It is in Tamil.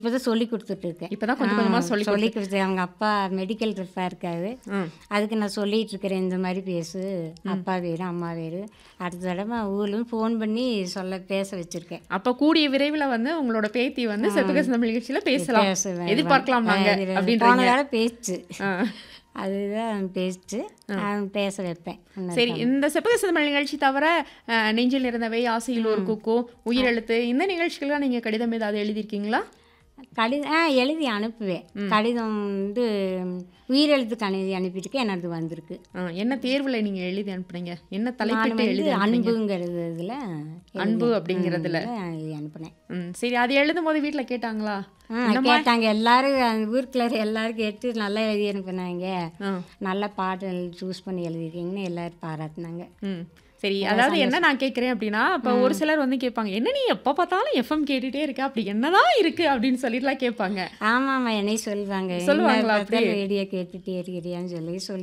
இப்போதான் சொல்லி கொடுத்துட்ருக்கேன் இப்பதான் கொஞ்சம் கொஞ்சமா சொல்லி சொல்லி கொடுத்து அவங்க அப்பா மெடிக்கல் ட்ரிப்பாக இருக்காரு ம். அதுக்கு நான் சொல்லிட்டு இருக்கிறேன் இந்த மாதிரி பேசு அப்பா வேறு அம்மா வேறு அடுத்த தடவை ஊர்லேருந்து ஃபோன் பண்ணி சொல்ல பேச வச்சுருக்கேன் அப்ப கூடிய விரைவில் வந்து உங்களோட பேத்தி வந்து செப்புக தமிழ் நிகழ்ச்சியில பேசலாம் பேசுவேன். எதிர்பார்க்கலாம் நாங்க அது போன அப்படின்றீங்க வேலை பேச்சு ஆ. அதுதான் பேச்சு நான் பேச வைப்பேன் சரி இந்த செப்புக தமிழ் நிகழ்ச்சி தவிர அஹ், நெஞ்சில் இருந்தவை ஆசையில் ஒரு குக்கு உயிரெழுத்து இந்த நிகழ்ச்சிகள்லாம் நீங்க கடிதம் ஏதாவது எழுதியிருக்கீங்களா கடிதம் ஆ எழுதி அனுப்புவேன் கடிதம் வந்து உயிரெழுத்து கணிதி அனுப்பிட்டு எனது வந்திருக்கு ஆ, என்ன தேர்வுல நீங்க எழுதி அனுப்புனீங்க என்ன நான் தலைப்பிட்டு வந்து எழுதி அனுப்புனீங்க? அன்புங்கிறது இதில் அன்பு அப்படிங்கிறதுல எழுதி அனுப்புனேன் ம், சரி அது எழுதும் போது வீட்டுல கேட்டாங்களா ஆ கேட்டாங்க எல்லாரும் அந்த ஊருக்குள்ள எல்லாரும் கேட்டு நல்லா எழுதி அனுப்புனாங்க ஆ. நல்ல பாட்டு சூஸ் பண்ணி எழுதிருக்கீங்கன்னு எல்லாரும் பாராட்டினாங்க ம் சரி அதாவது என்ன நான் கேட்குறேன் அப்படின்னா இப்போ ஒரு சிலர் வந்து கேட்பாங்க என்ன நீ எப்போ பார்த்தாலும் எஃப்எம் கேட்டுட்டே இருக்க அப்படி என்னதான் இருக்கு அப்படின்னு சொல்லிட்டுலாம் கேட்பாங்க ஆமாம்மா என்னையும் சொல்லுவாங்க சொல்லுவாங்களா அப்படி? ரேடியோ கேட்டுட்டே இருக்கிறியான்னு சொல்லி சொல்லி